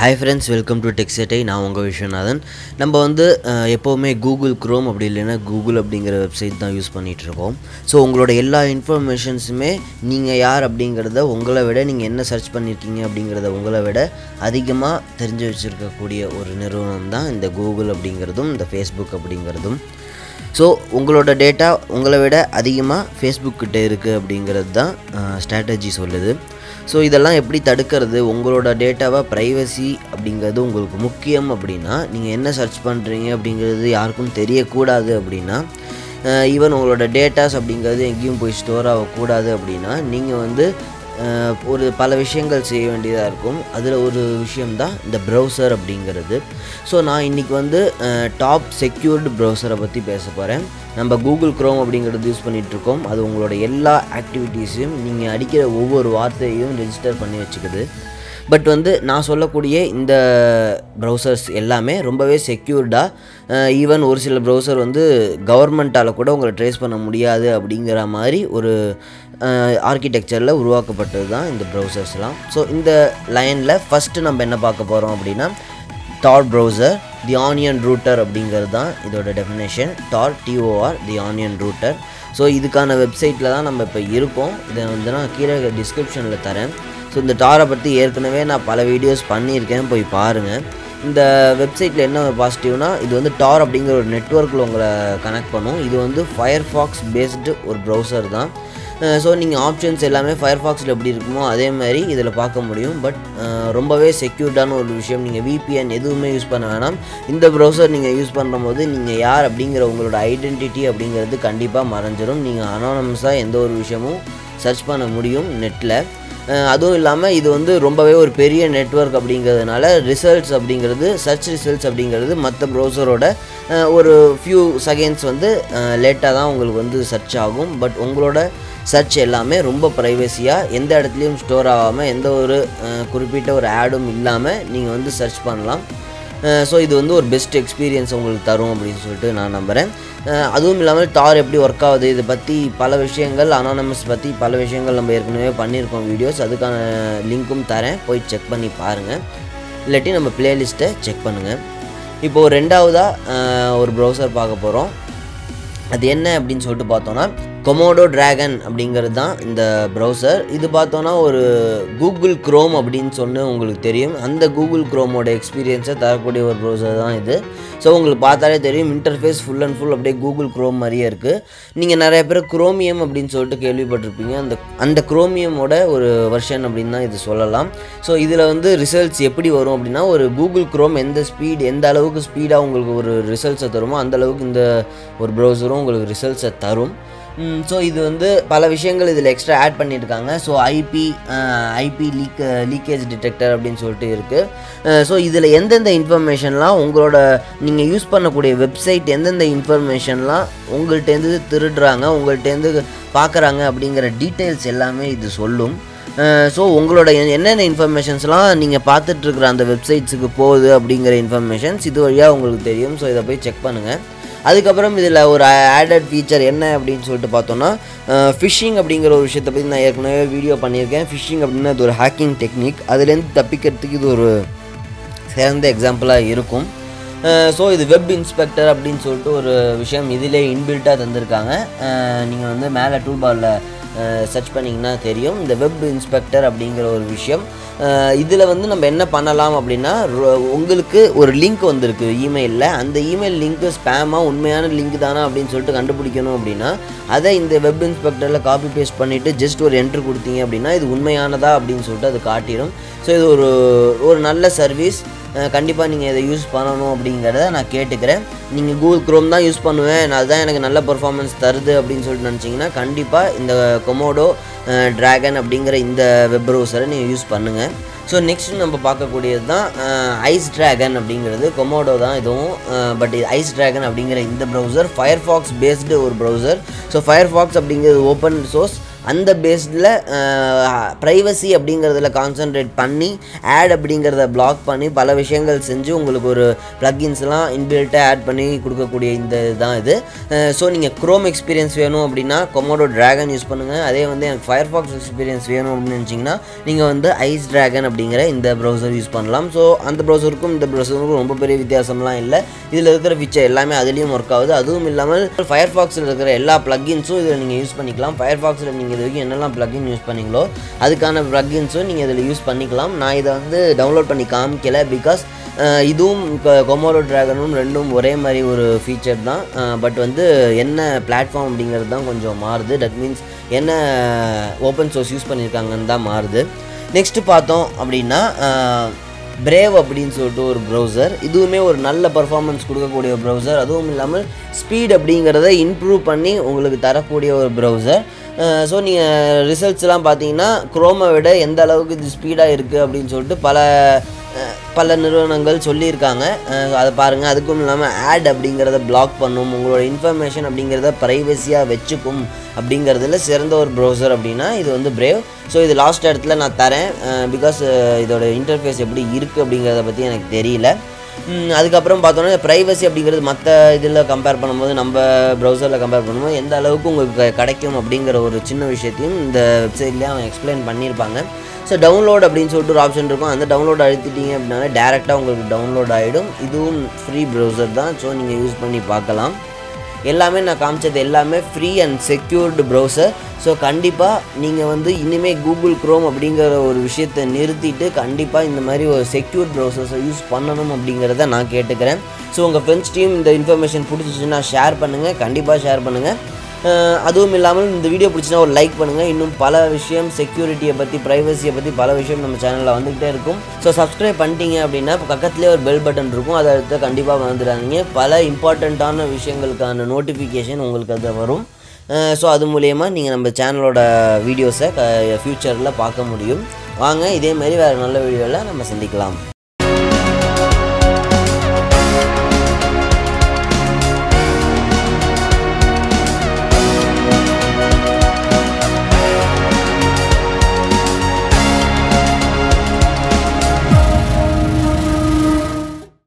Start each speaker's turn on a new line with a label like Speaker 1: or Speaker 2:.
Speaker 1: hi friends welcome to டெக்ஸேட்டை நான் உங்கள் விஸ்வநாதன் நம்ம வந்து அஹ், எப்போவுமே கூகுள் க்ரோம் அப்படி இல்லைன்னா கூகுள் அப்படிங்கிற வெப்சைட் தான் யூஸ் பண்ணிகிட்ருக்கோம் ஸோ உங்களோட எல்லா இன்ஃபர்மேஷன்ஸுமே நீங்கள் யார் அப்படிங்கிறத உங்களை விட நீங்கள் என்ன சர்ச் பண்ணியிருக்கீங்க அப்படிங்கிறத உங்களை விட அதிகமாக தெரிஞ்சு வச்சுருக்கக்கூடிய ஒரு நிறுவனம் தான் இந்த கூகுள் அப்படிங்கிறதும் இந்த ஃபேஸ்புக் அப்படிங்கிறதும் ஸோ உங்களோட டேட்டா உங்களை விட அதிகமாக ஃபேஸ்புக் கிட்ட இருக்குது அப்படிங்கிறது தான் ஸ்ட்ராட்டஜி சொல்லுது ஸோ இதெல்லாம் எப்படி தடுக்கிறது உங்களோட டேட்டாவை ப்ரைவசி அப்படிங்கிறது உங்களுக்கு முக்கியம் அப்படின்னா நீங்கள் என்ன சர்ச் பண்ணுறீங்க அப்படிங்கிறது யாருக்கும் தெரியக்கூடாது அப்படின்னா ஈவன் உங்களோட டேட்டாஸ் அப்படிங்கிறது எங்கேயும் போய் ஸ்டோர் ஆகக்கூடாது அப்படின்னா நீங்கள் வந்து அஹ், ஒரு பல விஷயங்கள் செய்ய வேண்டியதாக இருக்கும் அதில் ஒரு விஷயம்தான் இந்த ப்ரௌசர் அப்படிங்கிறது ஸோ நான் இன்றைக்கி வந்து டாப் செக்யூர்டு ப்ரௌசரை பற்றி பேச போகிறேன் நம்ம கூகுள் க்ரோம் அப்படிங்கிறது யூஸ் பண்ணிகிட்ருக்கோம் அது உங்களோட எல்லா ஆக்டிவிட்டீஸையும் நீங்கள் அடிக்கிற ஒவ்வொரு வார்த்தையையும் ரெஜிஸ்டர் பண்ணி வச்சுக்குது பட் வந்து நான் சொல்லக்கூடிய இந்த ப்ரௌசர்ஸ் எல்லாமே ரொம்பவே செக்யூர்டாக ஈவன் ஒரு சில ப்ரௌசர் வந்து கவர்மெண்ட்டால் கூட உங்களை ட்ரேஸ் பண்ண முடியாது அப்படிங்கிற மாதிரி ஒரு ஆர்கிடெக்சரில் உருவாக்கப்பட்டது தான் இந்த ப்ரௌசர்ஸ்லாம் ஸோ இந்த லைனில் ஃபஸ்ட்டு நம்ம என்ன பார்க்க போகிறோம் அப்படின்னா Tor browser the onion router அப்படிங்கிறது தான் இதோட definition Tor TOR the onion router so இதுக்கான வெப்சைட்டில் தான் நம்ம இப்போ இருக்கோம் இதை வந்து நான் கீழே டிஸ்கிரிப்ஷனில் தரேன் ஸோ இந்த டாரை பற்றி ஏற்கனவே நான் பல வீடியோஸ் பண்ணியிருக்கேன் போய் பாருங்கள் இந்த வெப்சைட்டில் என்ன பாசிட்டிவ்னா இது வந்து டார் அப்படிங்கிற ஒரு நெட்ஒர்க்கில் உங்களை கனெக்ட் பண்ணும் இது வந்து ஃபயர்ஃபாக்ஸ் பேஸ்டு ஒரு ப்ரௌசர் தான் ஸோ நீங்கள் ஆப்ஷன்ஸ் எல்லாமே ஃபயர்ஃபாக்ஸில் எப்படி இருக்குமோ அதே மாதிரி இதில் பார்க்க முடியும் பட் ரொம்பவே செக்யூர்டான ஒரு விஷயம் நீங்கள் VPN எதுவுமே யூஸ் பண்ண வேணாம் இந்த ப்ரௌசர் நீங்கள் யூஸ் பண்ணும்போது நீங்கள் யார் அப்படிங்கிற உங்களோட ஐடென்டிட்டி அப்படிங்கிறது கண்டிப்பாக மறைஞ்சிரும் நீங்கள் அனானமஸாக எந்த ஒரு விஷயமும் சர்ச் பண்ண முடியும் நெட்டில் அதுவும் இல்லாமல் இது வந்து ரொம்பவே ஒரு பெரிய நெட்வொர்க் அப்படிங்கிறதுனால ரிசல்ட்ஸ் அப்படிங்கிறது சர்ச் ரிசல்ட்ஸ் அப்படிங்கிறது மற்ற ப்ரௌசரோட ஒரு ஃபியூ செகண்ட்ஸ் வந்து லேட்டாக தான் உங்களுக்கு வந்து சர்ச் ஆகும் பட் உங்களோட சர்ச் எல்லாமே ரொம்ப ப்ரைவசியாக எந்த இடத்துலையும் ஸ்டோர் ஆகாமல் எந்த ஒரு அஹ், குறிப்பிட்ட ஒரு ஆடும் இல்லாமல் நீங்கள் வந்து சர்ச் பண்ணலாம் ஸோ இது வந்து ஒரு பெஸ்ட் எக்ஸ்பீரியன்ஸ் உங்களுக்கு தரும் அப்படின்னு சொல்லிட்டு நான் நம்புகிறேன் அஹ், அதுவும் இல்லாமல் டார் எப்படி ஒர்க் ஆகுது இதை பற்றி பல விஷயங்கள் அனானமஸ் பற்றி பல விஷயங்கள் நம்ம ஏற்கனவே பண்ணியிருக்கோம் வீடியோஸ் அதுக்கான லிங்க்கும் தரேன் போய் செக் பண்ணி பாருங்கள் இல்லாட்டி நம்ம பிளேலிஸ்ட்டை செக் பண்ணுங்கள் இப்போது ரெண்டாவதாக ஒரு ப்ரௌசர் பார்க்க போகிறோம் அது என்ன அப்படின்னு சொல்லிட்டு பார்த்தோன்னா கொமோடோ டிராகன் அப்படிங்கிறது தான் இந்த ப்ரௌசர் இது பார்த்தோன்னா ஒரு கூகுள் க்ரோம் அப்படின்னு சொன்னு உங்களுக்கு தெரியும் அந்த கூகுள் க்ரோமோட எக்ஸ்பீரியன்ஸை தரக்கூடிய ஒரு ப்ரௌசர் தான் இது ஸோ உங்களுக்கு பார்த்தாலே தெரியும் இன்டர்ஃபேஸ் ஃபுல் அண்ட் ஃபுல் அப்படியே கூகுள் க்ரோம் மாதிரியே இருக்குது நீங்கள் நிறைய பேர் குரோமியம் அப்படின்னு சொல்லிட்டு கேள்விப்பட்டிருப்பீங்க அந்த அந்த குரோமியமோட ஒரு வெர்ஷன் அப்படின்னு தான் இது சொல்லலாம் ஸோ இதில் வந்து ரிசல்ட்ஸ் எப்படி வரும் அப்படின்னா ஒரு கூகுள் க்ரோம் எந்த ஸ்பீட் எந்த அளவுக்கு ஸ்பீடாக உங்களுக்கு ஒரு ரிசல்ட்ஸை தருமோ அந்த அளவுக்கு இந்த ஒரு ப்ரௌசரும் உங்களுக்கு ரிசல்ட்ஸை தரும் ஸோ இது வந்து பல விஷயங்கள் இதில் எக்ஸ்ட்ரா ஆட் பண்ணியிருக்காங்க so IP IP leak leakage detector அப்படின்னு சொல்லிட்டு இருக்குது ஸோ இதில் எந்தெந்த இன்ஃபர்மேஷன்லாம் உங்களோட நீங்கள் யூஸ் பண்ணக்கூடிய வெப்சைட் எந்தெந்த இன்ஃபர்மேஷன்லாம் உங்கள்கிட்டேருந்து திருடுறாங்க உங்கள்கிட்டேருந்து பார்க்குறாங்க அப்படிங்கிற டீட்டெயில்ஸ் எல்லாமே இது சொல்லும் ஸோ உங்களோட எ- என்னென்ன இன்ஃபர்மேஷன்ஸ்லாம் நீங்கள் பார்த்துட்ருக்குற அந்த வெப்சைட்ஸுக்கு போகுது அப்படிங்கிற இன்ஃபர்மேஷன்ஸ் இது வழியாக உங்களுக்கு தெரியும் ஸோ இதை போய் செக் பண்ணுங்கள் அதுக்கப்புறம் இதில் ஒரு ஆடட் ஃபீச்சர் என்ன அப்படின்னு சொல்லிட்டு பார்த்தோன்னா ஃபிஷிங் அப்படிங்கிற ஒரு விஷயத்தை பற்றி நான் ஏற்கனவே வீடியோ பண்ணியிருக்கேன் ஃபிஷிங் அப்படின்னா இது ஒரு ஹேக்கிங் டெக்னிக் அதுலேருந்து தப்பிக்கிறதுக்கு இது ஒரு சிறந்த எக்ஸாம்பிளாக இருக்கும் ஸோ இது வெப் இன்ஸ்பெக்டர் அப்படின்னு சொல்லிட்டு ஒரு விஷயம் இதிலே இன்பில்ட்டாக தந்திருக்காங்க நீங்கள் வந்து மேலே டூல் பாரில் சர்ச் பண்ணிங்கன்னா தெரியும் இந்த வெப் இன்ஸ்பெக்டர் அப்படிங்கிற ஒரு விஷயம் இதில் வந்து நம்ம என்ன பண்ணலாம் அப்படின்னா ரொ- உங்களுக்கு ஒரு லிங்க் வந்திருக்கு இமெயிலில் அந்த இமெயில் லிங்க்கு ஸ்பேமாக உண்மையான லிங்க் தானா அப்படின்னு சொல்லிட்டு கண்டுபிடிக்கணும் அப்படின்னா அதை இந்த வெப் இன்ஸ்பெக்டரில் காப்பி பேஸ்ட் பண்ணிவிட்டு ஜஸ்ட் ஒரு என்ட்ரு கொடுத்தீங்க அப்படின்னா இது உண்மையானதா அப்படின்னு சொல்லிட்டு அது காட்டிடும் ஸோ இது ஒரு ஒரு நல்ல சர்வீஸ் கண்டிப்பாக நீங்கள் இதை யூஸ் பண்ணணும் அப்படிங்கிறத நான் கேட்டுக்கிறேன் நீங்கள் கூகுள் க்ரோம் தான் யூஸ் பண்ணுவேன் அதுதான் எனக்கு நல்ல பர்ஃபார்மன்ஸ் தருது அப்படின்னு சொல்லிட்டு நினச்சிங்கன்னா கண்டிப்பாக இந்த கொமோடோ டிராகன் அப்படிங்கிற இந்த வெப் ப்ரௌசரை நீங்கள் யூஸ் பண்ணுங்கள் ஸோ நெக்ஸ்ட் நம்ம பார்க்கக்கூடியது தான் ஐஸ் டிராகன் அப்படிங்கிறது கொமோடோ தான் இதுவும் பட் இது ஐஸ் டிராகன் அப்படிங்கிற இந்த ப்ரௌசர் ஃபயர்ஃபாக்ஸ் பேஸ்டு ஒரு ப்ரௌசர் ஸோ ஃபயர்ஃபாக்ஸ் அப்படிங்கிறது ஓப்பன் சோர்ஸ் அந்த பேஸ்டில் ப்ரைவசி அப்படிங்கிறதுல கான்சென்ட்ரேட் பண்ணி ஆட் அப்படிங்கிறத பிளாக் பண்ணி பல விஷயங்கள் செஞ்சு உங்களுக்கு ஒரு ப்ளக்கின்ஸ்லாம் இன்பில்ட்டாக ஆட் பண்ணி கொடுக்கக்கூடிய இந்த இதுதான் இது ஸோ நீங்கள் க்ரோம் எக்ஸ்பீரியன்ஸ் வேணும் அப்படின்னா கொமோடோ ட்ராகன் யூஸ் பண்ணுங்கள் அதே வந்து எனக்கு ஃபயர்ஃபாக்ஸ் எக்ஸ்பீரியன்ஸ் வேணும் அப்படின்னு நினச்சிங்கன்னா நீங்கள் வந்து ஐஸ் ட்ராகன் அப்படிங்கிற இந்த ப்ரௌசர் யூஸ் பண்ணலாம் ஸோ அந்த ப்ரௌசருக்கும் இந்த ப்ரௌசருக்கும் ரொம்ப பெரிய வித்தியாசம்லாம் இல்லை இதில் இருக்கிற ஃபீச்சர் எல்லாமே அதுலேயும் ஒர்க் ஆகுது அதுவும் இல்லாமல் ஃபயர்ஃபாக்ஸில் இருக்கிற எல்லா ப்ளக்கின்ஸும் இதில் நீங்கள் யூஸ் பண்ணிக்கலாம் ஃபயர்ஃபாக்ஸில் நீங்கள் இது வரைக்கும் என்னெல்லாம் ப்ளக்கின் யூஸ் பண்ணீங்களோ அதுக்கான ப்ளக்கின்ஸும் நீங்கள் இதில் யூஸ் பண்ணிக்கலாம் நான் இதை வந்து டவுன்லோட் பண்ணி காமிக்கல பிகாஸ் இதுவும் கொமோரோ ட்ராகனும் ரெண்டும் ஒரே மாதிரி ஒரு ஃபீச்சர் தான் பட் வந்து என்ன பிளாட்ஃபார்ம் அப்படிங்கிறது தான் கொஞ்சம் மாறுது தட் மீன்ஸ் என்ன ஓப்பன் சோர்ஸ் யூஸ் பண்ணியிருக்காங்கன்னு தான் மாறுது நெக்ஸ்ட்டு பார்த்தோம் அப்படின்னா பிரேவ் அப்படின்னு சொல்லிட்டு ஒரு ப்ரௌசர் இதுவுமே ஒரு நல்ல பர்ஃபார்மன்ஸ் கொடுக்கக்கூடிய ஒரு ப்ரௌசர் அதுவும் இல்லாமல் ஸ்பீட் அப்படிங்கிறத இம்ப்ரூவ் பண்ணி உங்களுக்கு தரக்கூடிய ஒரு ப்ரௌசர் ஸோ நீங்கள் ரிசல்ட்ஸ்லாம் பார்த்தீங்கன்னா குரோமை விட எந்த அளவுக்கு இது ஸ்பீடாக இருக்குது அப்படின்னு சொல்லிட்டு பல பல நிறுவனங்கள் சொல்லியிருக்காங்க அதை பாருங்கள் அதுக்கும் இல்லாமல் ஆட் அப்படிங்கிறத பிளாக் பண்ணும் உங்களோட இன்ஃபர்மேஷன் அப்படிங்கிறத ப்ரைவசியாக வச்சுக்கும் அப்படிங்கிறதுல சிறந்த ஒரு ப்ரௌசர் அப்படின்னா இது வந்து பிரேவ் ஸோ இது லாஸ்ட் இடத்துல நான் தரேன் பிகாஸ் இதோட இன்டர்ஃபேஸ் எப்படி இருக்குது அப்படிங்கிறத பற்றி எனக்கு தெரியல அதுக்கப்புறம் பார்த்தோன்னா ப்ரைவசி அப்படிங்கிறது மற்ற இதில் கம்பேர் பண்ணும்போது நம்ம ப்ரௌசரில் கம்பேர் பண்ணும்போது எந்த அளவுக்கு உங்களுக்கு கிடைக்கும் அப்படிங்கிற ஒரு சின்ன விஷயத்தையும் இந்த வெப்சைட்லேயே அவன் எக்ஸ்பிளைன் பண்ணியிருப்பாங்க ஸோ டவுன்லோட் அப்படின்னு சொல்லிட்டு ஒரு ஆப்ஷன் இருக்கும் அந்த டவுன்லோட் அழுத்திட்டீங்க அப்படின்னா டேரெக்டாக உங்களுக்கு டவுன்லோட் ஆகிடும் இதுவும் ஃப்ரீ ப்ரௌசர் தான் ஸோ நீங்கள் யூஸ் பண்ணி பார்க்கலாம் எல்லாமே நான் காமிச்சது எல்லாமே free and secured browser so கண்டிப்பாக நீங்கள் வந்து இனிமேல் கூகுள் க்ரோம் அப்படிங்கிற ஒரு விஷயத்தை நிறுத்திட்டு கண்டிப்பாக இந்த மாதிரி ஒரு செக்யூர் ப்ரௌசர்ஸை யூஸ் பண்ணணும் அப்படிங்கிறத நான் கேட்டுக்கிறேன் ஸோ உங்கள் ஃப்ரெண்ட்ஸ் டீம் இந்த இன்ஃபர்மேஷன் பிடிச்சிச்சுன்னா ஷேர் பண்ணுங்கள் கண்டிப்பாக ஷேர் பண்ணுங்கள் அதுவும் இல்லாமல் இந்த வீடியோ பிடிச்சினா ஒரு லைக் பண்ணுங்கள் இன்னும் பல விஷயம் செக்யூரிட்டியை பற்றி ப்ரைவசியை பற்றி பல விஷயம் நம்ம சேனலில் வந்துக்கிட்டே இருக்கும் ஸோ சப்ஸ்கிரைப் பண்ணிட்டீங்க அப்படின்னா பக்கத்துலேயே ஒரு பெல் பட்டன் இருக்கும் அதை அடுத்து கண்டிப்பாக வந்துடாதீங்க பல இம்பார்ட்டண்ட்டான விஷயங்களுக்கான நோட்டிஃபிகேஷன் உங்களுக்கு அது வரும் ஸோ அது மூலயமா நீங்கள் நம்ம சேனலோட வீடியோஸை ஃப்யூச்சரில் பார்க்க முடியும் வாங்க இதே மாதிரி வேறு நல்ல வீடியோவில் நம்ம சந்திக்கலாம்